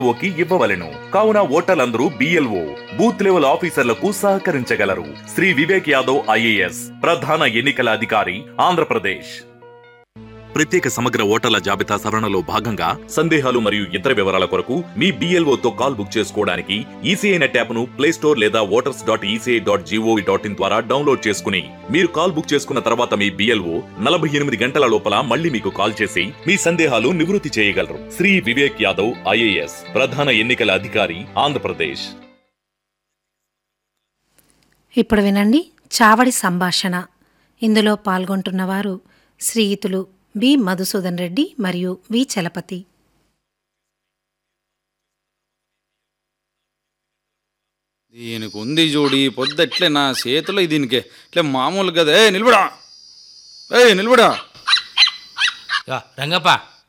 ఓకి ఇవ్వవలెను కావున ఓటర్లందరూ BLO booth level ఆఫీసర్లకు సహకరించగలరు శ్రీ వివేక్ యాదవ్ ఐఏఎస్ ప్రధాన ఎన్నికల అధికారి ఆంధ్రప్రదేశ్ ప్రత్యేక సమగ్ర ఓటర్ల జాబితా సవరణలో భాగంగా సందేహాలు మరియు ఇతర వివరాల కొరకు మీ BLO తో కాల్ బుక్ చేసుకోవడానికి ఈసీఐ నెట్ యాప్ను ప్లే స్టోర్ లేదా voters dot ECI dot GOV dot in ద్వారా డౌన్లోడ్ చేసుకుని మీరు కాల్ బుక్ చేసుకున్న తర్వాత మీ బిఎల్ఓ నలభై ఎనిమిది గంటల లోపల మళ్ళీ మీకు కాల్ చేసి మీ సందేహాలు నివృత్తి చేయగలరు శ్రీ వివేక్ యాదవ్ ఐఏఎస్ ప్రధాన ఎన్నికల అధికారి ఆంధ్రప్రదేశ్ ఇప్పుడు వినండి చావడి సంభాషణ ఇందులో పాల్గొంటున్నవారు శ్రీయుతులు బి మధుసూదన్ రెడ్డి మరియు వి చలపతి దీనికి ఉంది జోడి పొద్దుట్లే నా చేతిలో దీనికి ఇట్లా మామూలు కదా ఏ నిలబడా ఏ నిలబడా యా, రంగప్ప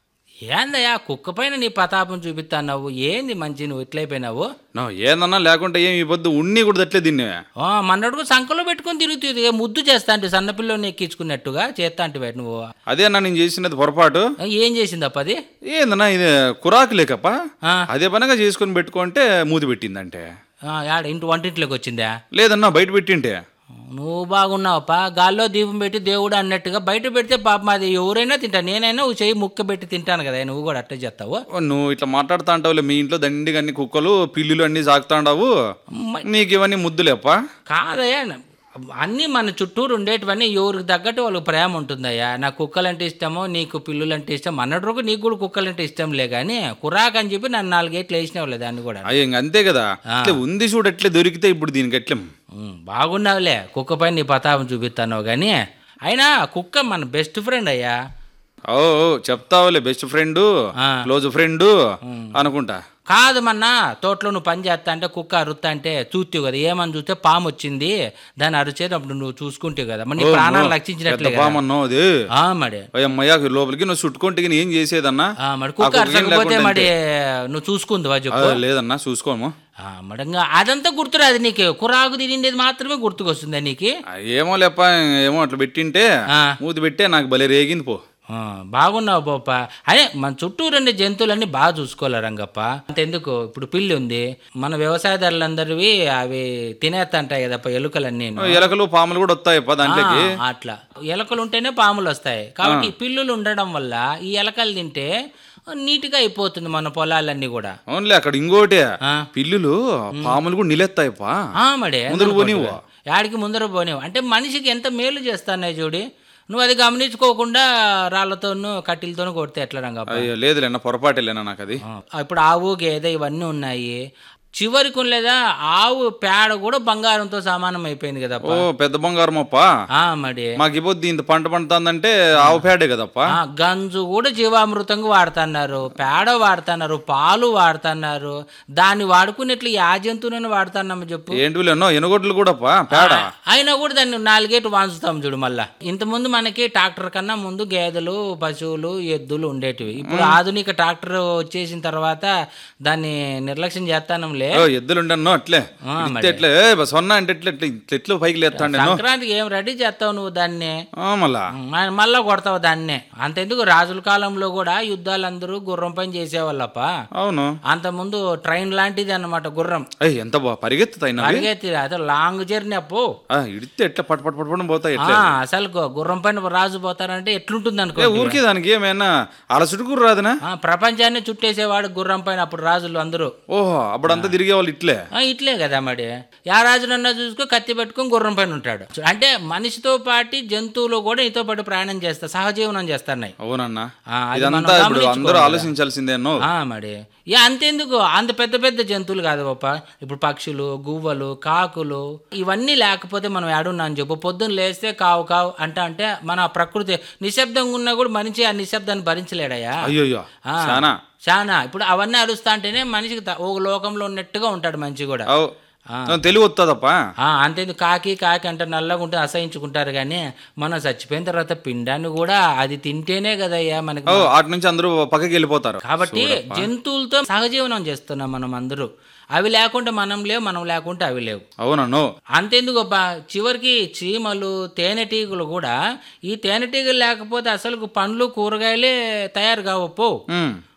ఏందయ్యా కుక్క పైన నీ ప్రతాపం చూపిస్తాన్నావు ఏంది మంచి నువ్వు ఇట్లయిపోయినావు నా ఏందన్నా లేకుంటే ఏమి ఈ పొద్దు ఉన్ని కూడా తట్లే దీన్ని ఆ, మన్నడుగు సంకలో పెట్టుకొని తిరుగుతుంది ఏ ముద్దు చేస్తా అంటే సన్నపిల్లని ఎక్కించుకున్నట్టుగా చేస్తా అంటే నువ్వు అదే అన్న నేను చేసినది పొరపాటు ఆ, ఏం చేసిందప్ప అది ఏందన్నా ఇది కురాకు లేకప్ప ఆ. అదే పనగా చేసుకొని పెట్టుకుంటే మూతి పెట్టిందంటే ఆ, యాడ ఇంటి వంటింట్లోకి వచ్చిందా లేదన్నా బయట పెట్టింటే నువ్వు బాగున్నావప్ప గాల్లో దీపం పెట్టి దేవుడు అన్నట్టుగా బయట పెడితే పాపం అది ఎవరైనా తింటా నేనైనా నువ్వు చెయ్యి ముక్క పెట్టి తింటాను కదా నువ్వు కూడా అట్లా చేస్తావు ఓ, నువ్వు ఇట్లా మాట్లాడుతా అంటావులే మీ ఇంట్లో దండిగా అన్ని కుక్కలు పిల్లులు అన్ని సాగుతాండావు నీకు ఇవన్నీ ముద్దులేప్ప కాదయ్యా అన్నీ మన చుట్టూరు ఉండేటివన్నీ ఎవరికి తగ్గట్టు వాళ్ళకి ప్రేమ ఉంటుందయ్యా నాకు కుక్కలంటే ఇష్టమో నీకు పిల్లులంటే ఇష్టం అన్నట్టు రోజు నీకు కూడా కుక్కలంటే ఇష్టం లే కానీ కురాక్ అని చెప్పి నన్ను నాలుగేట్లు వేసినావులే దాన్ని కూడా అయ్య ఇంక అంతే కదా ఇట్లా ఉంది చూడు ఎట్లే దొరికితే ఇప్పుడు దీనికి ఎట్లా ఉమ్, బాగున్నావులే కుక్క పైన నీ పతాపం చూపిస్తాను కానీ అయినా కుక్క మన బెస్ట్ ఫ్రెండ్ అయ్యా ఓ ఓ, చెప్తావులే బెస్ట్ ఫ్రెండ్ ఆ. క్లోజ్ ఫ్రెండ్ అనుకుంటా కాదు మన్నా తోటలో నువ్వు పని చేస్తా అంటే కుక్క అరుస్తా అంటే చూస్తావు కదా ఏమని చూస్తే పాము వచ్చింది దాన్ని అరిచేది అప్పుడు నువ్వు చూసుకుంటావు కదా మరి నీ ప్రాణాలు రక్షించినట్లే పెద్ద కదా పామన్నావు అది ఆ, మరి అయ్యమ్మయ్య లోపలికి నువ్వు చుట్టుకుంటే ఏం చేసేదన్నా ఆ, మరి ఆ కుక్క కుక్కకి ఏం అరచకపోతే లేకుండా మరి నువ్వు చూసుకుందువా ఆ, చెప్పు లేదన్నా చూసుకోము ఆ, మడంగా అదంతా గుర్తురాదు నీకు కురాకు తినిండేది మాత్రమే గుర్తుకొస్తుందా నీకు ఆ, ఏమో లేప్ప ఏమో అట్లా పెట్టింటే ఆ. మూతి పెట్టే నాకు భలే రేగింది పో ఆ, బాగున్నావు పోప అదే మన చుట్టూ రెండు జంతువులన్నీ బాగా చూసుకోవాలి రంగప్ప అంతెందుకు ఇప్పుడు పిల్లి ఉంది మన వ్యవసాయదారులందరివి అవి తినేస్తంటాయి కదప్ప ఎలుకలన్నీ ఎలకలు పాములు కూడా వస్తాయప్ప దాంట్లోకి ఆ, అట్లా ఎలకలు ఉంటేనే పాములు వస్తాయి కాబట్టి ఈ పిల్లులు ఉండడం వల్ల ఈ ఎలకలు తింటే నీట్గా అయిపోతుంది మన పొలాలన్నీ కూడా అవునులే అక్కడ ఇంకోటి ఆ. పిల్లులు పాములు కూడా నిలెత్తాయప్ప ఆ, మడే ముందరకు పోనివ్వు. యాడికి ముందర పోనివ్వు అంటే మనిషికి ఎంత మేలు చేస్తాన్నాయి చూడి నువ్వు అది గమనించుకోకుండా రాళ్లతోనూ కట్టెలతోనూ కొడితే ఎట్లా రంగప్ప అయ్యో లేదులేనా పొరపాటేలేనా నాకు అది ఆ, ఇప్పుడు ఆవు గేదె ఇవన్నీ ఉన్నాయి చివరికి లేదా ఆవు పేడ కూడా బంగారంతో సమానం అయిపోయింది ఓ కదప్ప పెద్ద బంగారం అప్ప ఆ, మరి మాకు ఇవ్వద్దు ఇంత పంట పండుతుందంటే ఆవు పేడే కదప్ప ఆ, గంజు కూడా జీవామృతంగా వాడుతున్నారు పేడ వాడుతున్నారు పాలు వాడుతున్నారు దాన్ని వాడుకునేట్లు యా జంతువులను వాడుతున్నాము చెప్పు ఏంటి ఎన్నో ఎనుగొడ్లు కూడా అప్ప పేడ ఆ, అయినా కూడా దాన్ని నాలుగేటు వాంచుతాం చూడు మళ్ళా ఇంతకుముందు మనకి ట్రాక్టర్ కన్నా ముందు గేదెలు పశువులు ఎద్దులు ఉండేటివి ఇప్పుడు ఆధునిక ట్రాక్టర్ వచ్చేసిన తర్వాత దాన్ని నిర్లక్ష్యం చేస్తానంలే ఓ ఎద్దులుండన్నో అట్లే ఆ, ఇస్తే ఎట్లే ఏ, సొన్న అంటే ఎట్లా ఎట్లా ఇట్లా ఎట్లు పైకి లేస్తాండి సంక్రాంతికి ఏం రెడీ చేస్తావు నువ్వు దాన్ని మళ్ళా మ- మళ్ళా కొడతావు దాన్నే అంతెందుకు రాజుల కాలంలో కూడా యుద్ధాలు అందరూ గుర్రం పైన చేసేవాళ్ళప్ప అవును అంతకుముందు ట్రైన్ లాంటిది అన్నమాట గుర్రం అయ్యి ఎంత బా పరిగెత్తుతాయి పరిగెత్తి అదే లాంగ్ జర్నీ అప్పు ఇడితే ఎట్లా పట్ పట్ పట్ పట్ పోతాయి ఆ, ఎట్లా అసలు గు- గుర్రం పైన రాజు పోతారంటే ఎట్లుంటుంది ఏ అనుకో ఊరికి దానికి ఏమైనా అలా చుట్టుకూరు రాదునా ఆ, ప్రపంచాన్ని చుట్టేసేవాడు గుర్రం పైన అప్పుడు రాజులు అందరూ ఓహో అప్పుడంతా తిరిగే వాళ్ళు ఇట్లే ఆ, ఇట్లే కదా మరి యా రాజునన్నా చూసుకో కత్తి పెట్టుకొని గుర్రం పైన ఉంటాడు అంటే మనిషితో పాటు జంతువులు కూడా నీతో పాటు ప్రయాణం చేస్తా సహజీవనం చేస్తున్నాయి అవునన్నా ఆ, అది ఇదంతా మనం ఇప్పుడు గమనించుకోవాలి అందరూ కదా. ఆలోచించాల్సిందేనో ఆ, మరి ఏ అంతెందుకు అంత పెద్ద పెద్ద జంతువులు కాదు పాప ఇప్పుడు పక్షులు గువ్వలు కాకులు ఇవన్నీ లేకపోతే మనం ఏడున్నా అని చెప్పు పొద్దున్న లేస్తే కావు కావు అంట అంటే మన ప్రకృతి నిశ్శబ్దంగా ఉన్నా కూడా మనిషి ఆ నిశ్శబ్దాన్ని భరించలేడయ్యా అయ్యోయ్యో ఆ. చాలా చాలా ఇప్పుడు అవన్నీ అరుస్తా అంటేనే మనిషికి త- ఒక లోకంలో ఉన్నట్టుగా ఉంటాడు మనిషి కూడా అవు తెలివి వస్తుందప్ప ఆ, అంతేందుకు కాకి కాకి అంటే నల్లగా ఉంటే అసహించుకుంటారు కానీ మనం చచ్చిపోయిన తర్వాత పిండాన్ని కూడా అది తింటేనే కదయ్యా మనకి ఓ అటు నుంచి అందరూ పక్కకి వెళ్ళిపోతారు కాబట్టి జంతువులతో సహజీవనం చేస్తున్నాం మనం అందరూ అవి లేకుంటే మనం లేవు మనం లేకుంటే అవి లేవు అవునన్ను అంతెందుకు అబ్బా చివరికి చీమలు తేనెటీగలు కూడా ఈ తేనెటీగలు లేకపోతే అసలు పండ్లు కూరగాయలే తయారు కావప్పో ఉమ్.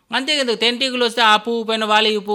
అంతే కదా తేనెటీగలు వస్తే ఆ పువ్వు పైన వాలి ఈ పువ్వు